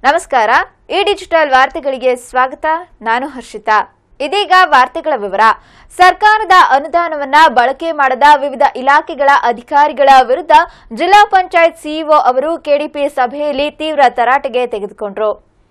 ನಮಸ್ಕಾರ ಈ ಡಿಜಿಟಲ್ ವಾರ್ತೆಗಳಿಗೆ ಸ್ವಾಗತ ನಾನು ಹರ್ಷಿತಾ ಇದೀಗ ವಾರ್ತೆಗಳ ವಿವರ ಸರ್ಕಾರದ ಅನುದಾನವನ್ನ ಬಳಕೆ ಮಾಡದ ವಿವಿಧ ಇಲಾಖೆಗಳ ಅಧಿಕಾರಿಗಳ ವಿರುದ್ಧ ಜಿಲ್ಲಾ ಪಂಚಾಯತ್ ಸಿಇಒ ಅವರು ಕೆಡಿಪಿ ಸಭೆಯಲ್ಲಿ ತೀವ್ರ ತರಾಟೆಗೆ ತೆಗೆದುಕೊಂಡರು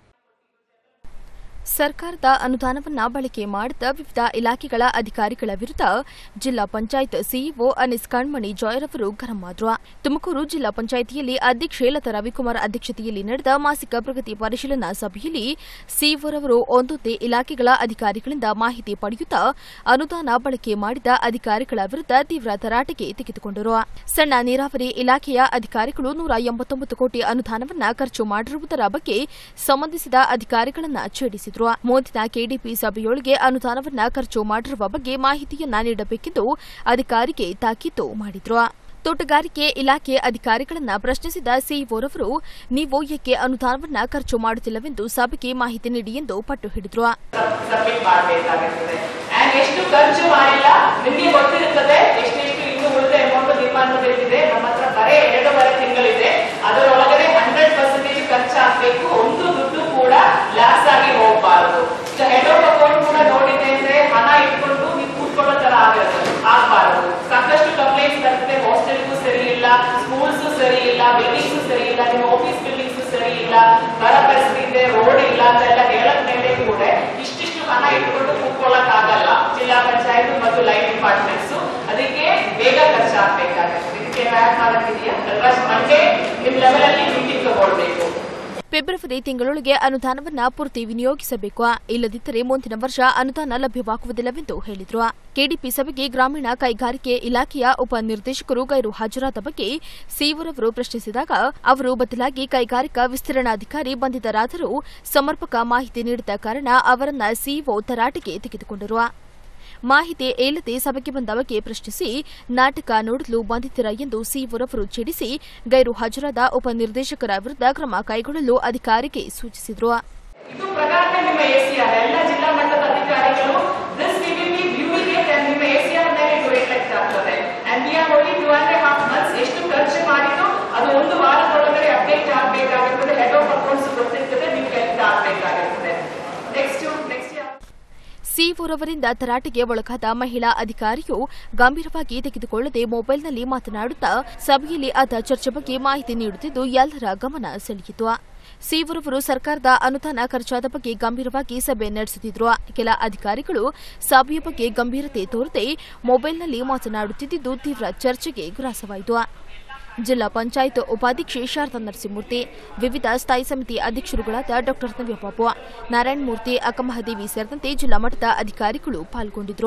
ಸರ್ಕಾರದ ಅನುದಾನವನ್ನ ಬಳಕೆ ಮಾಡದ ವಿವಿಧ ಇಲಾಖೆಗಳ ಅಧಿಕಾರಿಗಳ ವಿರುದ್ಧ ಜಿಲ್ಲಾ ಪಂಚಾಯತ್ ಸಿಇಒ ಅನಿಸ್ ಕಣ್ಮಣಿ ಜಾಯ್ರವರು ಗರಂ ಆದ್ರು ತುಮಕೂರು ಜಿಲ್ಲಾ ಪಂಚಾಯಿತಿಯಲ್ಲಿ ಅಧ್ಯಕ್ಷೆ ಲತಾ ರವಿಕುಮಾರ್ ಅಧ್ಯಕ್ಷತೆಯಲ್ಲಿ ನಡೆದ ಮಾಸಿಕ ಪ್ರಗತಿ ಪರಿಶೀಲನಾ ಸಭೆಯಲ್ಲಿ ಸಿಇಒರವರು ಒಂದೊಂದೇ ಇಲಾಖೆಗಳ ಅಧಿಕಾರಿಗಳಿಂದ ಮಾಹಿತಿ ಪಡೆಯುತ್ತಾ ಅನುದಾನ ಬಳಕೆ ಮಾಡಿದ ಅಧಿಕಾರಿಗಳ ವಿರುದ್ಧ ತೀವ್ರ ತರಾಟೆಗೆ ತೆಗೆದುಕೊಂಡರು ಸಣ್ಣ ನೀರಾವರಿ ಇಲಾಖೆಯ ಅಧಿಕಾರಿಗಳು ನೂರ ಎಂಬತ್ತೊಂಬತ್ತು ಕೋಟಿ ಅನುದಾನವನ್ನ ಖರ್ಚು ಮಾಡಿರುವುದರ ಬಗ್ಗೆ ಸಂಬಂಧಿಸಿದ ಅಧಿಕಾರಿಗಳನ್ನ ಛೇಡಿಸಿದರು ಮುಂದಿನ ಕೆಡಿಪಿ ಸಭೆಯೊಳಗೆ ಅನುದಾನವನ್ನ ಖರ್ಚು ಮಾಡಿರುವ ಬಗ್ಗೆ ಮಾಹಿತಿಯನ್ನ ನೀಡಬೇಕೆಂದು ಅಧಿಕಾರಿಗೆ ತಾಕೀತು ಮಾಡಿದ್ರು ತೋಟಗಾರಿಕೆ ಇಲಾಖೆ ಅಧಿಕಾರಿಗಳನ್ನ ಪ್ರಶ್ನಿಸಿದ ಸಿಇಒರವರು ನೀವು ಏಕೆ ಅನುದಾನವನ್ನ ಖರ್ಚು ಮಾಡುತ್ತಿಲ್ಲವೆಂದು ಸಭೆಗೆ ಮಾಹಿತಿ ನೀಡಿ ಎಂದು ಪಟ್ಟು ಹಿಡಿದ್ರು ಸಬ್ಮಿಟ್ ಮಾಡಬೇಕಾಗಿರ್ತದೆ ಅಂಡ್ ಎಷ್ಟು ಖರ್ಚು ಮಾಡಿಲ್ಲ ನಿಮಗೆ ಗೊತ್ತಿರುತ್ತದೆ ಎಷ್ಟೆಷ್ಟು ಇನ್ನು ಉಳಿದ ಅಮೌಂಟ್ ನಿಮ್ಮ ಹತ್ರದಲ್ಲಿದೆ ನಮ್ಮ ಹತ್ರ ಬರೇ ಎರಡೂವರೆ ತಿಂಗಳಿದೆ ಅದರೊಳಗಡೆ ಹಂಡ್ರೆಡ್ ಪರ್ಸೆಂಟೇಜ್ ಖರ್ಚಾಗಬೇಕು ಒಂದು ದುಡ್ಡು ಕೂಡ ಲಾಸ್ ಆಗಿ ಹೋಗಬಾರದು ಹೆಡ್ ಆಫ್ ಅಕೌಂಟ್ ಕೂಡ ನೋಡಿದೆ ಅಂದ್ರೆ ಹಣ ಇಟ್ಕೊಂಡು ನೀವು ಕೂತ್ಕೊಳ್ಳೋ ತರ ಆಗದು ಆಗಬಾರದು ಸಾಕಷ್ಟು ಕಂಪ್ಲೇಂಟ್ಸ್ ಬರ್ತದೆ ಹಾಸ್ಟೆಲ್ಗೂ ಸರಿ ಇಲ್ಲ ಸ್ಕೂಲ್ಸ್ ಸರಿ ಇಲ್ಲ ಬಿಲ್ಡಿಂಗ್ಸ್ ಸರಿ ಇಲ್ಲ ನಿಮ್ಮ ಆಫೀಸ್ ಬಿಲ್ಡಿಂಗ್ಸ್ ಸರಿ ಇಲ್ಲ ಬರ ಪರಿಸ್ಥಿತಿ ಇದೆ ರೋಡ್ ಇಲ್ಲ ಅಂತೆಲ್ಲ ಹೇಳದ ಮೇಲೆ ಕೂಡ ಇಷ್ಟಿಷ್ಟು ಹಣ ಇಟ್ಕೊಂಡು ಕೂತ್ಕೊಳ್ಳಕ್ ಆಗಲ್ಲ ಜಿಲ್ಲಾ ಪಂಚಾಯತ್ ಮತ್ತು ಲೈನ್ ಡಿಪಾರ್ಟ್ಮೆಂಟ್ಸ್ ಅದಕ್ಕೆ ಬೇಗ ಖರ್ಚಾಗಬೇಕಾಗುತ್ತೆ ಇದಕ್ಕೆ ಮ್ಯಾಪ್ ಮಾಡಕ್ಕಿದೆಯಾ ಮಂಡೇ ನಿಮ್ ಲೆವೆಲ್ ಅಲ್ಲಿ ಮೀಟಿಂಗ್ ತಗೊಳ್ಬೇಕು ಫೆಬ್ರವರಿ ತಿಂಗಳೊಳಗೆ ಅನುದಾನವನ್ನ ಪೂರ್ತಿ ವಿನಿಯೋಗಿಸಬೇಕು ಇಲ್ಲದಿದ್ದರೆ ಮುಂದಿನ ವರ್ಷ ಅನುದಾನ ಲಭ್ಯವಾಗುವುದಿಲ್ಲವೆಂದು ಹೇಳಿದ್ರು ಕೆಡಿಪಿ ಸಭೆಗೆ ಗ್ರಾಮೀಣ ಕೈಗಾರಿಕೆ ಇಲಾಖೆಯ ಉಪನಿರ್ದೇಶಕರು ಗೈರು ಹಾಜರಾದ ಬಗ್ಗೆ ಸಿಇಒರವರು ಪ್ರಶ್ನಿಸಿದಾಗ ಅವರು ಬದಲಾಗಿ ಕೈಗಾರಿಕಾ ವಿಸ್ತರಣಾಧಿಕಾರಿ ಬಂಧಿತರಾದರೂ ಸಮರ್ಪಕ ಮಾಹಿತಿ ನೀಡಿದ ಕಾರಣ ಅವರನ್ನ ಸಿಇಒ ತರಾಟೆಗೆ ತೆಗೆದುಕೊಂಡರು ಮಾಹಿತಿ ಇಲ್ಲದೆ ಸಭೆಗೆ ಬಂದ ಬಗ್ಗೆ ಪ್ರಶ್ನಿಸಿ ನಾಟಕ ನೋಡಲು ಬಂದಿದ್ದೀರಾ ಎಂದು ಸಿಇಒರವರು ಛೇಡಿಸಿ ಗೈರು ಹಾಜರಾದ ಉಪನಿರ್ದೇಶಕರ ವಿರುದ್ಧ ಕ್ರಮ ಕೈಗೊಳ್ಳಲು ಅಧಿಕಾರಿಗೆ ಸೂಚಿಸಿದರು ಇದು ಪ್ರಕಾರ ನಿಮ್ಮ ಎಸಿಆರ್ ಎಲ್ಲ ಜಿಲ್ಲಾ ಮಟ್ಟದ ಅಧಿಕಾರಿಗಳು this we will be viewing it and ನಿಮ್ಮ ಎಸಿಆರ್ ಮೇಲೆ ಇದು ರಿಫ್ಲೆಕ್ಟ್ ಆಗ್ತದೆ and we are only two and half months ಎಷ್ಟು ಖರ್ಚು ಮಾಡಿದ್ದು ಅದು ಒಂದು ವಾರದೊಳಗಡೆ ಅಪ್ಡೇಟ್ ಆಗಬೇಕಾಗಿರ್ತದೆ ಹೆಡ್ ಆಫ್ ಅಕೌಂಟ್ಸ್ ಗೊತ್ತಿರ್ತದೆ ನೀವು ಹೆಲ್ಪ್ ಆಗಬೇಕಾಗಿರ್ತದೆ ನೆಕ್ಸ್ಟ್ ನೆಕ್ಸ್ಟ್ ಸಿಇಒರವರಿಂದ ತರಾಟೆಗೆ ಒಳಗಾದ ಮಹಿಳಾ ಅಧಿಕಾರಿಯು ಗಂಭೀರವಾಗಿ ತೆಗೆದುಕೊಳ್ಳದೆ ಮೊಬೈಲ್ನಲ್ಲಿ ಮಾತನಾಡುತ್ತಾ ಸಭೆಯಲ್ಲಿ ಆದ ಚರ್ಚೆ ಬಗ್ಗೆ ಮಾಹಿತಿ ನೀಡುತ್ತಿದ್ದು ಎಲ್ಲರ ಗಮನ ಸೆಳೆಯಿತು ಸಿಇಒರವರು ಸರ್ಕಾರದ ಅನುದಾನ ಖರ್ಚಾದ ಬಗ್ಗೆ ಗಂಭೀರವಾಗಿ ಸಭೆ ನಡೆಸುತ್ತಿದ್ರು ಕೆಲ ಅಧಿಕಾರಿಗಳು ಸಭೆಯ ಬಗ್ಗೆ ಗಂಭೀರತೆ ತೋರದೆ ಮೊಬೈಲ್ನಲ್ಲಿ ಮಾತನಾಡುತ್ತಿದ್ದು ತೀವ್ರ ಚರ್ಚೆಗೆ ಗ್ರಾಸವಾಯಿತು ಜಿಲ್ಲಾ ಪಂಚಾಯತ್ ಉಪಾಧ್ಯಕ್ಷೆ ಶಾರದಾ ನರಸಿಂಹಮೂರ್ತಿ ವಿವಿಧ ಸ್ಥಾಯಿ ಸಮಿತಿ ಅಧ್ಯಕ್ಷರುಗಳಾದ ಡಾ ನವ್ಯಬಾಬು ನಾರಾಯಣಮೂರ್ತಿ ಅಕ್ಕಮಹದೇವಿ ಸೇರಿದಂತೆ ಜಿಲ್ಲಾ ಮಟ್ಟದ ಅಧಿಕಾರಿಗಳು ಪಾಲ್ಗೊಂಡಿದ್ರು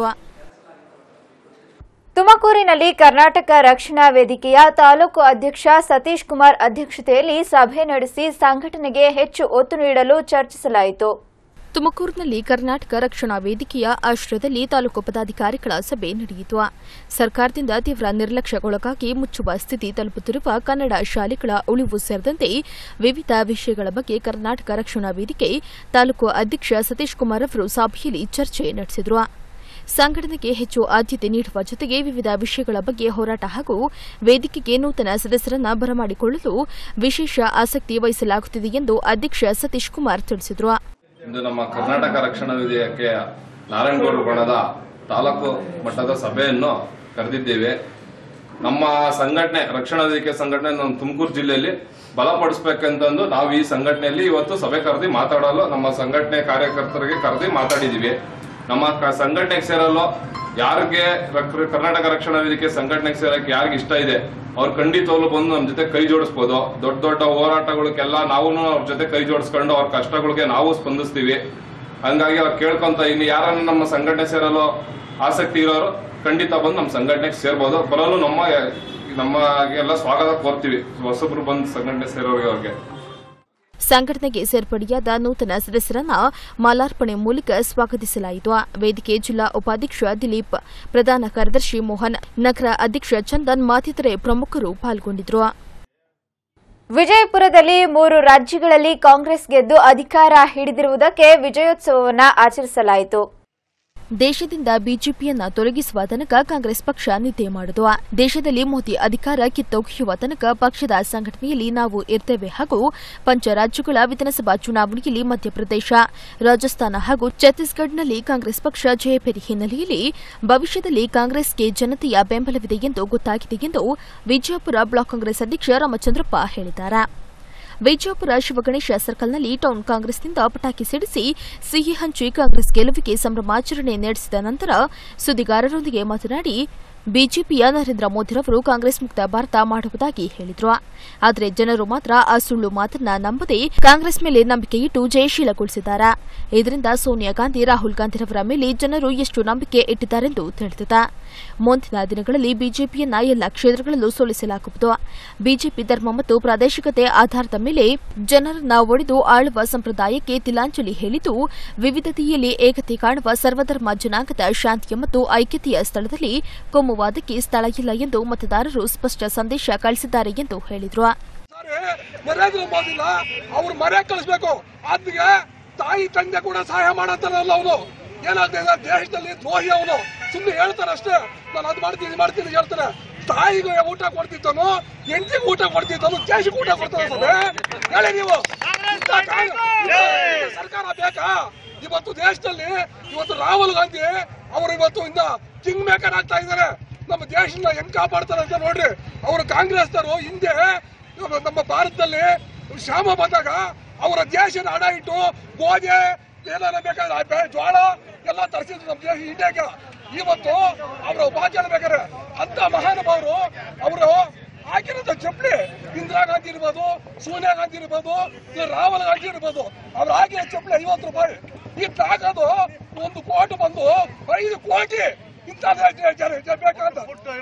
ತುಮಕೂರಿನಲ್ಲಿ ಕರ್ನಾಟಕ ರಕ್ಷಣಾ ವೇದಿಕೆಯ ತಾಲೂಕು ಅಧ್ಯಕ್ಷ ಸತೀಶ್ ಕುಮಾರ್ ಅಧ್ಯಕ್ಷತೆಯಲ್ಲಿ ಸಭೆ ನಡೆಸಿ ಸಂಘಟನೆಗೆ ಹೆಚ್ಚು ಒತ್ತು ನೀಡಲು ಚರ್ಚಿಸಲಾಯಿತು ತುಮಕೂರಿನಲ್ಲಿ ಕರ್ನಾಟಕ ರಕ್ಷಣಾ ವೇದಿಕೆಯ ಆಶ್ರಯದಲ್ಲಿ ತಾಲೂಕು ಪದಾಧಿಕಾರಿಗಳ ಸಭೆ ನಡೆಯಿತು ಸರ್ಕಾರದಿಂದ ತೀವ್ರ ನಿರ್ಲಕ್ಷ್ಯಕ್ಕೊಳಗಾಗಿ ಮುಚ್ಚುವ ಸ್ಥಿತಿ ತಲುಪುತ್ತಿರುವ ಕನ್ನಡ ಶಾಲೆಗಳ ಉಳಿವು ಸೇರಿದಂತೆ ವಿವಿಧ ವಿಷಯಗಳ ಬಗ್ಗೆ ಕರ್ನಾಟಕ ರಕ್ಷಣಾ ವೇದಿಕೆ ತಾಲೂಕು ಅಧ್ಯಕ್ಷ ಸತೀಶ್ ಕುಮಾರ್ ಅವರು ಸಭೆಯಲ್ಲಿ ಚರ್ಚೆ ನಡೆಸಿದರು ಸಂಘಟನೆಗೆ ಹೆಚ್ಚು ಆದ್ಯತೆ ನೀಡುವ ಜೊತೆಗೆ ವಿವಿಧ ವಿಷಯಗಳ ಬಗ್ಗೆ ಹೋರಾಟ ಹಾಗೂ ವೇದಿಕೆಗೆ ನೂತನ ಸದಸ್ಯರನ್ನ ಬರಮಾಡಿಕೊಳ್ಳಲು ವಿಶೇಷ ಆಸಕ್ತಿ ವಹಿಸಲಾಗುತ್ತಿದೆ ಎಂದು ಅಧ್ಯಕ್ಷ ಸತೀಶ್ ಕುಮಾರ್ ತಿಳಿಸಿದರು ಇಂದು ನಮ್ಮ ಕರ್ನಾಟಕ ರಕ್ಷಣಾ ವೇದಿಕೆಯ ನಾರಾಯಣಗೌಡರು ಬಣದ ತಾಲೂಕು ಮಟ್ಟದ ಸಭೆಯನ್ನು ಕರೆದಿದ್ದೇವೆ ನಮ್ಮ ಸಂಘಟನೆ ರಕ್ಷಣಾ ವೇದಿಕೆ ಸಂಘಟನೆ ನಮ್ಮ ತುಮಕೂರು ಜಿಲ್ಲೆಯಲ್ಲಿ ಬಲಪಡಿಸಬೇಕಂತಂದು ನಾವು ಈ ಸಂಘಟನೆಯಲ್ಲಿ ಇವತ್ತು ಸಭೆ ಕರೆದಿ ಮಾತಾಡಲು ನಮ್ಮ ಸಂಘಟನೆ ಕಾರ್ಯಕರ್ತರಿಗೆ ಕರೆದಿ ಮಾತಾಡಿದೀವಿ ನಮ್ಮ ಕ- ಸಂಘಟನೆಗೆ ಸೇರಲು ಯಾರಿಗೆ ರಕ್- ಕರ್ನಾಟಕ ರಕ್ಷಣಾ ವೇದಿಕೆ ಸಂಘಟನೆಗೆ ಸೇರಕ್ಕೆ ಯಾರಿಗೆ ಇಷ್ಟ ಇದೆ ಅವ್ರು ಖಂಡಿತವಾಗ್ಲೂ ಬಂದು ನಮ್ಮ ಜೊತೆ ಕೈ ಜೋಡಿಸ್ಬೋದು ದೊಡ್ಡ ದೊಡ್ಡ ಹೋರಾಟಗಳಿಗೆಲ್ಲ ನಾವು ಅವ್ರ ಜೊತೆ ಕೈ ಜೋಡಿಸ್ಕೊಂಡು ಅವ್ರ ಕಷ್ಟಗಳಿಗೆ ನಾವು ಸ್ಪಂದಿಸ್ತೀವಿ ಹಂಗಾಗಿ ಅವ್ರು ಕೇಳ್ಕೊಂತ ಇನ್ನು ಯಾರನ್ನ ನಮ್ಮ ಸಂಘಟನೆ ಸೇರಲು ಆಸಕ್ತಿ ಇರೋರು ಖಂಡಿತ ಬಂದು ನಮ್ಮ ಸಂಘಟನೆಗೆ ಸೇರ್ಬೋದು ಬರಲು ನಮ್ಮ ನಮ್ಮ ಎಲ್ಲ ಸ್ವಾಗತ ಕೋರ್ತೀವಿ ಹೊಸಬ್ರು ಬಂದು ಸಂಘಟನೆ ಸೇರೋರಿಗೆ ಅವ್ರಿಗೆ ಸಂಘಟನೆಗೆ ಸೇರ್ಪಡೆಯಾದ ನೂತನ ಸದಸ್ಯರನ್ನ ಮಾಲಾರ್ಪಣೆ ಮೂಲಕ ಸ್ವಾಗತಿಸಲಾಯಿತು ವೇದಿಕೆ ಜಿಲ್ಲಾ ಉಪಾಧ್ಯಕ್ಷ ದಿಲೀಪ್ ಪ್ರಧಾನ ಕಾರ್ಯದರ್ಶಿ ಮೋಹನ್ ನಗರ ಅಧ್ಯಕ್ಷ ಚಂದನ್ ಮತ್ತಿತರೆ ಪ್ರಮುಖರು ಪಾಲ್ಗೊಂಡಿದ್ದರು ವಿಜಯಪುರದಲ್ಲಿ ಮೂರು ರಾಜ್ಯಗಳಲ್ಲಿ ಕಾಂಗ್ರೆಸ್ ಗೆದ್ದು ಅಧಿಕಾರ ಹಿಡಿದಿರುವುದಕ್ಕೆ ವಿಜಯೋತ್ಸವವನ್ನು ಆಚರಿಸಲಾಯಿತು ದೇಶದಿಂದ ಬಿಜೆಪಿಯನ್ನ ತೊಲಗಿಸುವ ತನಕ ಕಾಂಗ್ರೆಸ್ ಪಕ್ಷ ನಿದ್ದೆ ಮಾಡುದು ದೇಶದಲ್ಲಿ ಮೋದಿ ಅಧಿಕಾರ ಕಿತ್ತೊಗೆಯುವ ತನಕ ಪಕ್ಷದ ಸಂಘಟನೆಯಲ್ಲಿ ನಾವು ಇರ್ತೇವೆ ಹಾಗೂ ಪಂಚ ರಾಜ್ಯಗಳ ವಿಧಾನಸಭಾ ಚುನಾವಣೆಯಲ್ಲಿ ಮಧ್ಯಪ್ರದೇಶ ರಾಜಸ್ಥಾನ ಹಾಗೂ ಛತ್ತೀಸ್ಗಢನಲ್ಲಿ ಕಾಂಗ್ರೆಸ್ ಪಕ್ಷ ಜಯಪೇರಿ ಹಿನ್ನೆಲೆಯಲ್ಲಿ ಭವಿಷ್ಯದಲ್ಲಿ ಕಾಂಗ್ರೆಸ್ಗೆ ಜನತೆಯ ಬೆಂಬಲವಿದೆ ಎಂದು ಗೊತ್ತಾಗಿದೆ ಎಂದು ವಿಜಯಪುರ ಬ್ಲಾಕ್ ಕಾಂಗ್ರೆಸ್ ಅಧ್ಯಕ್ಷ ರಾಮಚಂದ್ರಪ್ಪ ಹೇಳಿದ್ದಾರೆ ವಿಜಯಪುರ ಶಿವಗಣೇಶ ಸರ್ಕಲ್ನಲ್ಲಿ ಟೌನ್ ಕಾಂಗ್ರೆಸ್ನಿಂದ ಪಟಾಕಿ ಸಿಡಿಸಿ ಸಿಹಿ ಹಂಚಿ ಕಾಂಗ್ರೆಸ್ ಗೆಲುವಿಗೆ ಸಂಭ್ರಮಾಚರಣೆ ನಡೆಸಿದ ನಂತರ ಸುದ್ದಿಗಾರರೊಂದಿಗೆ ಮಾತನಾಡಿ ಬಿಜೆಪಿಯ ನರೇಂದ್ರ ಮೋದಿರವರು ಕಾಂಗ್ರೆಸ್ ಮುಕ್ತ ಭಾರತ ಮಾಡುವುದಾಗಿ ಹೇಳಿದ್ರು ಆದರೆ ಜನರು ಮಾತ್ರ ಆ ಸುಳ್ಳು ಮಾತನ್ನ ನಂಬದೆ ಕಾಂಗ್ರೆಸ್ ಮೇಲೆ ನಂಬಿಕೆ ಇಟ್ಟು ಜಯಶೀಲಗೊಳಿಸಿದ್ದಾರೆ ಇದರಿಂದ ಸೋನಿಯಾ ಗಾಂಧಿ ರಾಹುಲ್ ಗಾಂಧಿರವರ ಮೇಲೆ ಜನರು ಎಷ್ಟು ನಂಬಿಕೆ ಇಟ್ಟಿದ್ದಾರೆಂದು ತಿಳಿದಿದೆ ಮುಂದಿನ ದಿನಗಳಲ್ಲಿ ಬಿಜೆಪಿಯನ್ನ ಎಲ್ಲ ಕ್ಷೇತ್ರಗಳಲ್ಲೂ ಸೋಲಿಸಲಾಗುವುದು ಬಿಜೆಪಿ ಧರ್ಮ ಮತ್ತು ಪ್ರಾದೇಶಿಕತೆ ಆಧಾರದ ಮೇಲೆ ಜನರನ್ನ ಒಡೆದು ಆಳುವ ಸಂಪ್ರದಾಯಕ್ಕೆ ತಿಲಾಂಜಲಿ ಹೇಳಿದ್ದು ವಿವಿಧತೆಯಲ್ಲಿ ಏಕತೆ ಕಾಣುವ ಸರ್ವಧರ್ಮ ಜನಾಂಗದ ಶಾಂತಿಯ ಮತ್ತು ಐಕ್ಯತೆಯ ಸ್ಥಳದಲ್ಲಿ ಕೋಮುವಾದಕ್ಕೆ ಸ್ಥಳ ಇಲ್ಲ ಎಂದು ಮತದಾರರು ಸ್ಪಷ್ಟ ಸಂದೇಶ ಕಳಿಸಿದ್ದಾರೆ ಎಂದು ಹೇಳಿದರು ಸರಿ ನರೇಂದ್ರ ಮೋದಿನ ಅವ್ರು ಮರೆ ಕಳಿಸ್ಬೇಕು ಆದ್ಮಿಗೆ ತಾಯಿ ತಂದೆ ಕೂಡ ಸಹಾಯ ಮಾಡತ್ತಾರಲ್ಲ ಅವನು ಏನಾಗ್ತಾ ಇದೆ ದೇಶದಲ್ಲಿ ದ್ರೋಹಿ ಅವನು ಸುಮ್ಮನೆ ಹೇಳ್ತಾರೆ ಅಷ್ಟೇ ನಾನು ಅದು ಮಾಡ್ತೀನಿ ಇದು ಮಾಡ್ತೀನಿ ಅಂತ ಹೇಳ್ತಾರೆ ತಾಯಿಗೆ ಊಟ ಕೊಡ್ತಿದ್ದನು ಹೆಂಡತಿಗೆ ಊಟ ಕೊಡ್ತಿದ್ದನು ದೇಶಕ್ಕೆ ಊಟ ಕೊಡ್ತಾನೆ ಸರ್ ಹೇಳಿ ನೀವು ಇಂಥ ಕಾಂಗ್- ಇಂಥ ಸರ್ಕಾರ ಬೇಕಾ ಇವತ್ತು ದೇಶದಲ್ಲಿ ಇವತ್ತು ರಾಹುಲ್ ಗಾಂಧಿ ಅವರು ಇವತ್ತು ಇಂದ ಕಿಂಗ್ ಮೇಕರ್ ಆಗ್ತಾ ಇದ್ದಾರೆ ನಮ್ಮ ದೇಶನ ಹೆಂಗ್ ಕಾಪಾಡ್ತಾರೆ ಅಂತ ನೋಡ್ರಿ ಅವರು ಕಾಂಗ್ರೆಸ್ನವರು ಹಿಂದೆ ನಮ್ಮ ನಮ್ಮ ಭಾರತದಲ್ಲಿ ಶ್ಯಾಮ ಬಂದಾಗ ಅವರ ದೇಶದ ಹಣ ಇಟ್ಟು ಗೋಧಿ ಏನಾರ ಬೇಕಾದ್ರೆ ಆ ಬೆ- ಜೋಳ ಎಲ್ಲ ತರಿಸಿದ್ರು ನಮ್ಮ ದೇಶ ಇಂಡಿಯಾಗೆ ಇವತ್ತು ಅವರು ಭಾಗ್ಯ ಬೇಕಾದ್ರೆ ಅಂತ ಮಹಾನುಭಾವರು ಅವರು ಹಾಕಿರೋದು ಚಪ್ಪಲಿ ಇಂದಿರಾ ಗಾಂಧಿ ಇರ್ಬೋದು ಸೋನಿಯಾ ಗಾಂಧಿ ಇರ್ಬೋದು ಇಲ್ಲ ರಾಹುಲ್ ಗಾಂಧಿ ಇರ್ಬೋದು ಅವ್ರು ಹಾಕಿರೋ ಚಪ್ಪಲಿ ಐವತ್ತು ರೂಪಾಯಿ ಈ ಹಾಕೋದು ಒಂದು ಕೋಟಿ ಬಂದು ಐದು ಕೋಟಿ ಇಂಥ ಬೇಕಂತ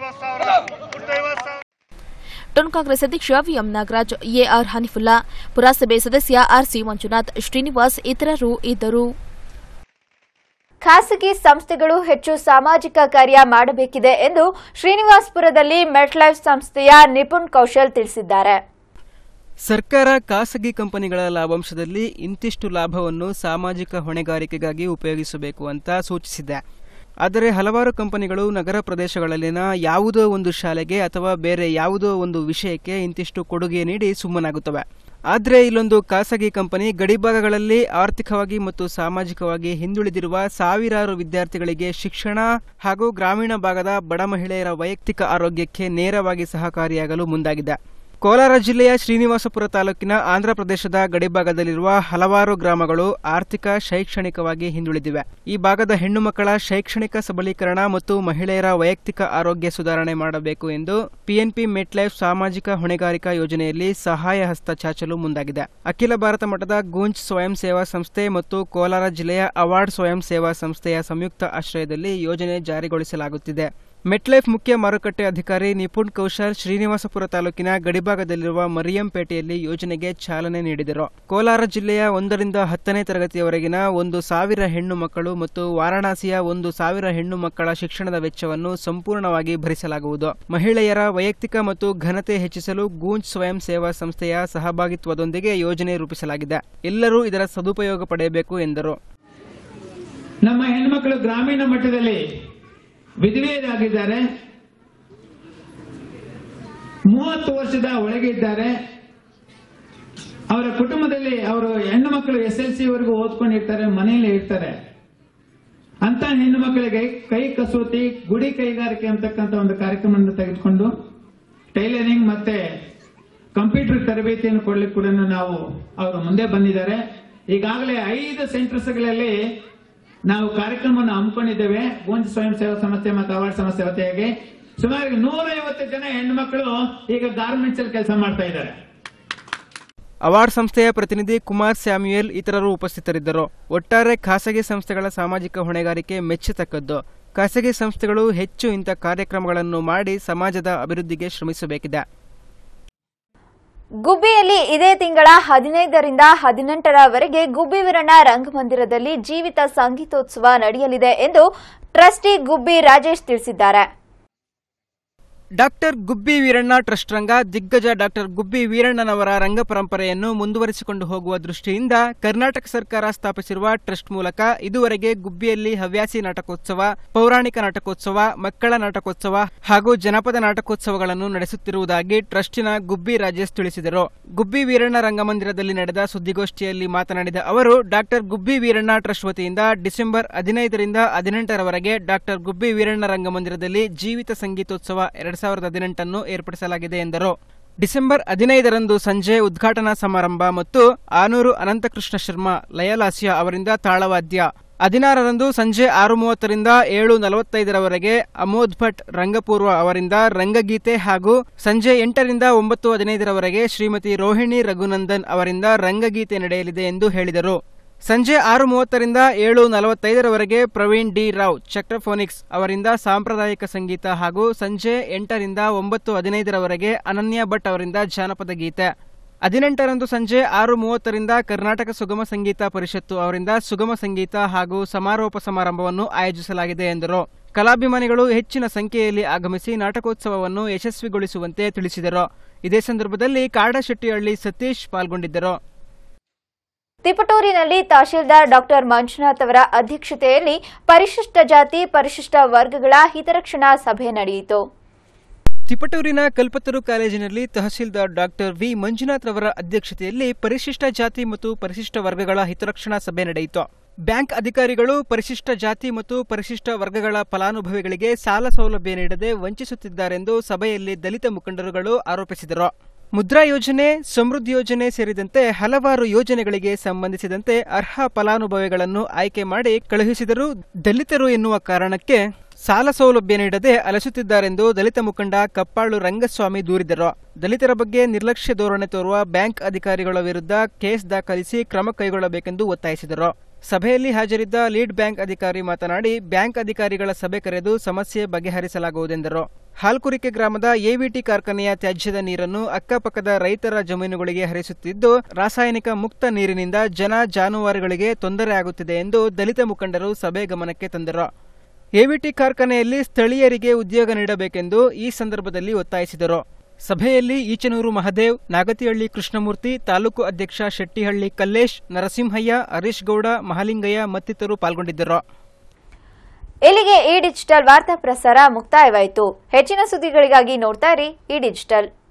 ಟೌನ್ ಕಾಂಗ್ರೆಸ್ ಅಧ್ಯಕ್ಷ ವಿಎಂ ನಾಗರಾಜ್ ಎಆರ್ ಹನಿಫುಲ್ಲಾ ಪುರಸಭೆ ಸದಸ್ಯ ಆರ್ಸಿ ಮಂಜುನಾಥ್ ಶ್ರೀನಿವಾಸ್ ಇತರರು ಇದ್ದರು ಖಾಸಗಿ ಸಂಸ್ಥೆಗಳು ಹೆಚ್ಚು ಸಾಮಾಜಿಕ ಕಾರ್ಯ ಮಾಡಬೇಕಿದೆ ಎಂದು ಶ್ರೀನಿವಾಸಪುರದಲ್ಲಿ ಮೆಟ್ಲೈಫ್ ಸಂಸ್ಥೆಯ ನಿಪುಣ್ ಕೌಶಲ್ ತಿಳಿಸಿದ್ದಾರೆ ಸರ್ಕಾರ ಖಾಸಗಿ ಕಂಪನಿಗಳ ಲಾಭಾಂಶದಲ್ಲಿ ಇಂತಿಷ್ಟು ಲಾಭವನ್ನು ಸಾಮಾಜಿಕ ಹೊಣೆಗಾರಿಕೆಗಾಗಿ ಉಪಯೋಗಿಸಬೇಕು ಅಂತ ಸೂಚಿಸಿದೆ ಆದರೆ ಹಲವಾರು ಕಂಪನಿಗಳು ನಗರ ಪ್ರದೇಶಗಳಲ್ಲಿನ ಯಾವುದೋ ಒಂದು ಶಾಲೆಗೆ ಅಥವಾ ಬೇರೆ ಯಾವುದೋ ಒಂದು ವಿಷಯಕ್ಕೆ ಇಂತಿಷ್ಟು ಕೊಡುಗೆ ನೀಡಿ ಸುಮ್ಮನಾಗುತ್ತವೆ ಆದರೆ ಇಲ್ಲೊಂದು ಖಾಸಗಿ ಕಂಪನಿ ಗಡಿಭಾಗಗಳಲ್ಲಿ ಆರ್ಥಿಕವಾಗಿ ಮತ್ತು ಸಾಮಾಜಿಕವಾಗಿ ಹಿಂದುಳಿದಿರುವ ಸಾವಿರಾರು ವಿದ್ಯಾರ್ಥಿಗಳಿಗೆ ಶಿಕ್ಷಣ ಹಾಗೂ ಗ್ರಾಮೀಣ ಭಾಗದ ಬಡ ಮಹಿಳೆಯರ ವೈಯಕ್ತಿಕ ಆರೋಗ್ಯಕ್ಕೆ ನೇರವಾಗಿ ಸಹಕಾರಿಯಾಗಲು ಮುಂದಾಗಿದೆ ಕೋಲಾರ ಜಿಲ್ಲೆಯ ಶ್ರೀನಿವಾಸಪುರ ತಾಲೂಕಿನ ಆಂಧ್ರಪ್ರದೇಶದ ಗಡಿಭಾಗದಲ್ಲಿರುವ ಹಲವಾರು ಗ್ರಾಮಗಳು ಆರ್ಥಿಕ ಶೈಕ್ಷಣಿಕವಾಗಿ ಹಿಂದುಳಿದಿವೆ ಈ ಭಾಗದ ಹೆಣ್ಣು ಮಕ್ಕಳ ಶೈಕ್ಷಣಿಕ ಸಬಲೀಕರಣ ಮತ್ತು ಮಹಿಳೆಯರ ವೈಯಕ್ತಿಕ ಆರೋಗ್ಯ ಸುಧಾರಣೆ ಮಾಡಬೇಕು ಎಂದು ಪಿಎನ್ಪಿ ಮೆಟ್ಲೈಫ್ ಸಾಮಾಜಿಕ ಹೊಣೆಗಾರಿಕಾ ಯೋಜನೆಯಲ್ಲಿ ಸಹಾಯ ಹಸ್ತ ಚಾಚಲು ಮುಂದಾಗಿದೆ ಅಖಿಲ ಭಾರತ ಮಟ್ಟದ ಗೂಂಜ್ ಸ್ವಯಂ ಸೇವಾ ಸಂಸ್ಥೆ ಮತ್ತು ಕೋಲಾರ ಜಿಲ್ಲೆಯ ಅವಾರ್ಡ್ ಸ್ವಯಂ ಸೇವಾ ಸಂಸ್ಥೆಯ ಸಂಯುಕ್ತ ಆಶ್ರಯದಲ್ಲಿ ಯೋಜನೆ ಜಾರಿಗೊಳಿಸಲಾಗುತ್ತಿದೆ ಮೆಟ್ಲೈಫ್ ಮುಖ್ಯ ಮಾರುಕಟ್ಟೆ ಅಧಿಕಾರಿ ನಿಪುಣ್ ಕೌಶಲ್ ಶ್ರೀನಿವಾಸಪುರ ತಾಲೂಕಿನ ಗಡಿಭಾಗದಲ್ಲಿರುವ ಮರಿಯಂಪೇಟೆಯಲ್ಲಿ ಯೋಜನೆಗೆ ಚಾಲನೆ ನೀಡಿದರು ಕೋಲಾರ ಜಿಲ್ಲೆಯ ಒಂದರಿಂದ ಹತ್ತನೇ ತರಗತಿಯವರೆಗಿನ ಒಂದು ಸಾವಿರ ಹೆಣ್ಣು ಮಕ್ಕಳು ಮತ್ತು ವಾರಾಣಸಿಯ ಒಂದು ಸಾವಿರ ಹೆಣ್ಣು ಮಕ್ಕಳ ಶಿಕ್ಷಣದ ವೆಚ್ಚವನ್ನು ಸಂಪೂರ್ಣವಾಗಿ ಭರಿಸಲಾಗುವುದು ಮಹಿಳೆಯರ ವೈಯಕ್ತಿಕ ಮತ್ತು ಘನತೆ ಹೆಚ್ಚಿಸಲು ಗೂಂಜ್ ಸ್ವಯಂ ಸೇವಾ ಸಂಸ್ಥೆಯ ಸಹಭಾಗಿತ್ವದೊಂದಿಗೆ ಯೋಜನೆ ರೂಪಿಸಲಾಗಿದೆ ಎಲ್ಲರೂ ಇದರ ಸದುಪಯೋಗ ಪಡೆಯಬೇಕು ಎಂದರು ನಮ್ಮ ಹೆಣ್ಮಕ್ಳು ಗ್ರಾಮೀಣ ಮಟ್ಟದಲ್ಲಿ ವಿಧವೆಯರಾಗಿದ್ದಾರೆ ಮೂವತ್ತು ವರ್ಷದ ಒಳಗೆ ಇದ್ದಾರೆ ಅವರ ಕುಟುಂಬದಲ್ಲಿ ಅವರು ಹೆಣ್ಣು ಮಕ್ಕಳು ಎಸ್ ಎಲ್ ಸಿ ವರೆಗೂ ಓದ್ಕೊಂಡಿರ್ತಾರೆ ಮನೆಯಲ್ಲಿ ಇರ್ತಾರೆ ಅಂತ ಹೆಣ್ಣು ಮಕ್ಕಳಿಗೆ ಕೈ ಕಸೂತಿ ಗುಡಿ ಕೈಗಾರಿಕೆ ಅಂತಕ್ಕಂಥ ಒಂದು ಕಾರ್ಯಕ್ರಮವನ್ನು ತೆಗೆದುಕೊಂಡು ಟೈಲರಿಂಗ್ ಮತ್ತೆ ಕಂಪ್ಯೂಟರ್ ತರಬೇತಿಯನ್ನು ಕೊಡ್ಲಿಕ್ಕೆ ಕೂಡ ನಾವು ಅವರು ಮುಂದೆ ಬಂದಿದ್ದಾರೆ ಈಗಾಗಲೇ ಐದು ಸೆಂಟರ್ಸ್ಗಳಲ್ಲಿ ನಾವು ಕಾರ್ಯಕ್ರಮವನ್ನು ಹಮ್ಮಿಕೊಂಡಿದ್ದೇವೆ ಗೋಂಜ್ ಸ್ವಯಂ ಸೇವಾ ಸಂಸ್ಥೆ ಮತ್ತು ಅವಾರ್ಡ್ ಸಂಸ್ಥೆ ವತಿಯಾಗಿ ಸುಮಾರು ನೂರೈವತ್ತು ಜನ ಹೆಣ್ಮಕ್ಳು ಈಗ ಗಾರ್ಮೆಂಟ್ಸ್ ಅಲ್ಲಿ ಕೆಲಸ ಮಾಡ್ತಾ ಇದ್ದಾರೆ ಅವಾರ್ಡ್ ಸಂಸ್ಥೆಯ ಪ್ರತಿನಿಧಿ ಕುಮಾರ್ ಸ್ಯಾಮ್ಯುಯಲ್ ಇತರರು ಉಪಸ್ಥಿತರಿದ್ದರು ಒಟ್ಟಾರೆ ಖಾಸಗಿ ಸಂಸ್ಥೆಗಳ ಸಾಮಾಜಿಕ ಹೊಣೆಗಾರಿಕೆ ಮೆಚ್ಚತಕ್ಕದ್ದು ಖಾಸಗಿ ಸಂಸ್ಥೆಗಳು ಹೆಚ್ಚು ಇಂಥ ಕಾರ್ಯಕ್ರಮಗಳನ್ನು ಮಾಡಿ ಸಮಾಜದ ಅಭಿವೃದ್ಧಿಗೆ ಶ್ರಮಿಸಬೇಕಿದೆ ಗುಬ್ಬಿಯಲ್ಲಿ ಇದೇ ತಿಂಗಳ ಹದಿನೈದರಿಂದ ಹದಿನೆಂಟರವರೆಗೆ ಗುಬ್ಬಿ ವೀರಣ್ಣ ರಂಗಮಂದಿರದಲ್ಲಿ ಜೀವಿತ ಸಂಗೀತೋತ್ಸವ ನಡೆಯಲಿದೆ ಎಂದು ಟ್ರಸ್ಟಿ ಗುಬ್ಬಿ ರಾಜೇಶ್ ತಿಳಿಸಿದ್ದಾರೆ ಡಾಕ್ಟರ್ ಗುಬ್ಬಿ ವೀರಣ್ಣ ಟ್ರಸ್ಟ್ ರಂಗ ದಿಗ್ಗಜ ಡಾಕ್ಟರ್ ಗುಬ್ಬಿ ವೀರಣ್ಣನವರ ರಂಗ ಪರಂಪರೆಯನ್ನು ಮುಂದುವರಿಸಿಕೊಂಡು ಹೋಗುವ ದೃಷ್ಟಿಯಿಂದ ಕರ್ನಾಟಕ ಸರ್ಕಾರ ಸ್ಥಾಪಿಸಿರುವ ಟ್ರಸ್ಟ್ ಮೂಲಕ ಇದುವರೆಗೆ ಗುಬ್ಬಿಯಲ್ಲಿ ಹವ್ಯಾಸಿ ನಾಟಕೋತ್ಸವ ಪೌರಾಣಿಕ ನಾಟಕೋತ್ಸವ ಮಕ್ಕಳ ನಾಟಕೋತ್ಸವ ಹಾಗೂ ಜನಪದ ನಾಟಕೋತ್ಸವಗಳನ್ನು ನಡೆಸುತ್ತಿರುವುದಾಗಿ ಟ್ರಸ್ಟಿನ ಗುಬ್ಬಿ ರಾಜೇಶ್ ತಿಳಿಸಿದರು ಗುಬ್ಬಿ ವೀರಣ್ಣ ರಂಗಮಂದಿರದಲ್ಲಿ ನಡೆದ ಸುದ್ದಿಗೋಷ್ಠಿಯಲ್ಲಿ ಮಾತನಾಡಿದ ಅವರು ಡಾಕ್ಟರ್ ಗುಬ್ಬಿ ವೀರಣ್ಣ ಟ್ರಸ್ಟ್ ವತಿಯಿಂದ ಡಿಸೆಂಬರ್ ಹದಿನೈದರಿಂದ ಹದಿನೆಂಟರವರೆಗೆ ಡಾಕ್ಟರ್ ಗುಬ್ಬಿ ವೀರಣ್ಣ ರಂಗಮಂದಿರದಲ್ಲಿ ಜೀವಿತ ಸಂಗೀತೋತ್ಸವ ಎರಡ್ ಸಾವಿರದ ಹದಿನೆಂಟನ್ನು ಏರ್ಪಡಿಸಲಾಗಿದೆ ಎಂದರು ಡಿಸೆಂಬರ್ ಹದಿನೈದರಂದು ಸಂಜೆ ಉದ್ಘಾಟನಾ ಸಮಾರಂಭ ಮತ್ತು ಆನೂರು ಅನಂತಕೃಷ್ಣ ಶರ್ಮಾ ಲಯಲಾಸ್ಯ ಅವರಿಂದ ತಾಳವಾದ್ಯ ಹದಿನಾರರಂದು ಸಂಜೆ ಆರು ಮೂವತ್ತರಿಂದ ಏಳು ನಲವತ್ತೈದರವರೆಗೆ ಅಮೋದ್ ಭಟ್ ರಂಗಪೂರ್ವ ಅವರಿಂದ ರಂಗಗೀತೆ ಹಾಗೂ ಸಂಜೆ ಎಂಟರಿಂದ ಒಂಬತ್ತು ಹದಿನೈದರವರೆಗೆ ಶ್ರೀಮತಿ ರೋಹಿಣಿ ರಘುನಂದನ್ ಅವರಿಂದ ರಂಗಗೀತೆ ನಡೆಯಲಿದೆ ಎಂದು ಹೇಳಿದರು ಸಂಜೆ ಆರು ಮೂವತ್ತರಿಂದ ಏಳು ನಲವತ್ತೈದರವರೆಗೆ ಪ್ರವೀಣ್ ಡಿ ರಾವ್ ಚಕ್ರಫೋನಿಕ್ಸ್ ಅವರಿಂದ ಸಾಂಪ್ರದಾಯಿಕ ಸಂಗೀತ ಹಾಗೂ ಸಂಜೆ ಎಂಟರಿಂದ ಒಂಬತ್ತು ಹದಿನೈದರವರೆಗೆ ಅನನ್ಯ ಭಟ್ ಅವರಿಂದ ಜಾನಪದ ಗೀತೆ ಹದಿನೆಂಟರಂದು ಸಂಜೆ ಆರು ಮೂವತ್ತರಿಂದ ಕರ್ನಾಟಕ ಸುಗಮ ಸಂಗೀತ ಪರಿಷತ್ತು ಅವರಿಂದ ಸುಗಮ ಸಂಗೀತ ಹಾಗೂ ಸಮಾರೋಪ ಸಮಾರಂಭವನ್ನು ಆಯೋಜಿಸಲಾಗಿದೆ ಎಂದರು ಕಲಾಭಿಮಾನಿಗಳು ಹೆಚ್ಚಿನ ಸಂಖ್ಯೆಯಲ್ಲಿ ಆಗಮಿಸಿ ನಾಟಕೋತ್ಸವವನ್ನು ಯಶಸ್ವಿಗೊಳಿಸುವಂತೆ ತಿಳಿಸಿದರು ಇದೇ ಸಂದರ್ಭದಲ್ಲಿ ಕಾಡಶೆಟ್ಟಿಹಳ್ಳಿ ಸತೀಶ್ ಪಾಲ್ಗೊಂಡಿದ್ದರು ತಿಪಟೂರಿನಲ್ಲಿ ತಹಶೀಲ್ದಾರ್ ಡಾಕ್ಟರ್ ಮಂಜುನಾಥ್ ಅವರ ಅಧ್ಯಕ್ಷತೆಯಲ್ಲಿ ಪರಿಶಿಷ್ಟ ಜಾತಿ ಪರಿಶಿಷ್ಟ ವರ್ಗಗಳ ಹಿತರಕ್ಷಣಾ ಸಭೆ ನಡೆಯಿತು ತಿಪಟೂರಿನ ಕಲ್ಪತರು ಕಾಲೇಜಿನಲ್ಲಿ ತಹಸೀಲ್ದಾರ್ ಡಾಕ್ಟರ್ ವಿ ಮಂಜುನಾಥ್ ರವರ ಅಧ್ಯಕ್ಷತೆಯಲ್ಲಿ ಪರಿಶಿಷ್ಟ ಜಾತಿ ಮತ್ತು ಪರಿಶಿಷ್ಟ ವರ್ಗಗಳ ಹಿತರಕ್ಷಣಾ ಸಭೆ ನಡೆಯಿತು ಬ್ಯಾಂಕ್ ಅಧಿಕಾರಿಗಳು ಪರಿಶಿಷ್ಟ ಜಾತಿ ಮತ್ತು ಪರಿಶಿಷ್ಟ ವರ್ಗಗಳ ಫಲಾನುಭವಿಗಳಿಗೆ ಸಾಲ ಸೌಲಭ್ಯ ನೀಡದೆ ವಂಚಿಸುತ್ತಿದ್ದಾರೆಂದು ಸಭೆಯಲ್ಲಿ ದಲಿತ ಮುಖಂಡರುಗಳು ಆರೋಪಿಸಿದರು ಮುದ್ರಾ ಯೋಜನೆ ಸಮೃದ್ಧಿ ಯೋಜನೆ ಸೇರಿದಂತೆ ಹಲವಾರು ಯೋಜನೆಗಳಿಗೆ ಸಂಬಂಧಿಸಿದಂತೆ ಅರ್ಹ ಫಲಾನುಭವಿಗಳನ್ನು ಆಯ್ಕೆ ಮಾಡಿ ಕಳುಹಿಸಿದರೂ ದಲಿತರು ಎನ್ನುವ ಕಾರಣಕ್ಕೆ ಸಾಲ ಸೌಲಭ್ಯ ನೀಡದೆ ಅಲಸುತ್ತಿದ್ದಾರೆಂದು ದಲಿತ ಮುಖಂಡ ಕಪ್ಪಾಳು ರಂಗಸ್ವಾಮಿ ದೂರಿದರು ದಲಿತರ ಬಗ್ಗೆ ನಿರ್ಲಕ್ಷ್ಯ ಧೋರಣೆ ತೋರುವ ಬ್ಯಾಂಕ್ ಅಧಿಕಾರಿಗಳ ವಿರುದ್ಧ ಕೇಸ್ ದಾಖಲಿಸಿ ಕ್ರಮ ಕೈಗೊಳ್ಳಬೇಕೆಂದು ಒತ್ತಾಯಿಸಿದರು ಸಭೆಯಲ್ಲಿ ಹಾಜರಿದ್ದ ಲೀಡ್ ಬ್ಯಾಂಕ್ ಅಧಿಕಾರಿ ಮಾತನಾಡಿ ಬ್ಯಾಂಕ್ ಅಧಿಕಾರಿಗಳ ಸಭೆ ಕರೆದು ಸಮಸ್ಯೆ ಬಗೆಹರಿಸಲಾಗುವುದೆಂದರು ಹಾಲ್ಕುರಿಕೆ ಗ್ರಾಮದ ಎವಿಟಿ ಕಾರ್ಖಾನೆಯ ತ್ಯಾಜ್ಯದ ನೀರನ್ನು ಅಕ್ಕಪಕ್ಕದ ರೈತರ ಜಮೀನುಗಳಿಗೆ ಹರಿಸುತ್ತಿದ್ದು ರಾಸಾಯನಿಕ ಮುಕ್ತ ನೀರಿನಿಂದ ಜನ ಜಾನುವಾರುಗಳಿಗೆ ತೊಂದರೆ ಆಗುತ್ತಿದೆ ಎಂದು ದಲಿತ ಮುಖಂಡರು ಸಭೆ ಗಮನಕ್ಕೆ ತಂದರು ಎವಿಟಿ ಕಾರ್ಖಾನೆಯಲ್ಲಿ ಸ್ಥಳೀಯರಿಗೆ ಉದ್ಯೋಗ ನೀಡಬೇಕೆಂದು ಈ ಸಂದರ್ಭದಲ್ಲಿ ಒತ್ತಾಯಿಸಿದರು ಸಭೆಯಲ್ಲಿ ಈಚನೂರು ಮಹದೇವ್ ನಾಗತಿಹಳ್ಳಿ ಕೃಷ್ಣಮೂರ್ತಿ ತಾಲೂಕು ಅಧ್ಯಕ್ಷ ಶೆಟ್ಟಿಹಳ್ಳಿ ಕಲ್ಲೇಶ್ ನರಸಿಂಹಯ್ಯ ಹರೀಶ್ ಗೌಡ ಮಹಾಲಿಂಗಯ್ಯ ಮತ್ತಿತರರು ಪಾಲ್ಗೊಂಡಿದ್ದರು ಇಲ್ಲಿಗೆ ಈ ಡಿಜಿಟಲ್ ವಾರ್ತಾ ಪ್ರಸಾರ ಮುಕ್ತಾಯವಾಯಿತು ಹೆಚ್ಚಿನ ಸುದ್ದಿಗಳಿಗಾಗಿ ನೋಡ್ತಾ ಇರಿ ಈ ಡಿಜಿಟಲ್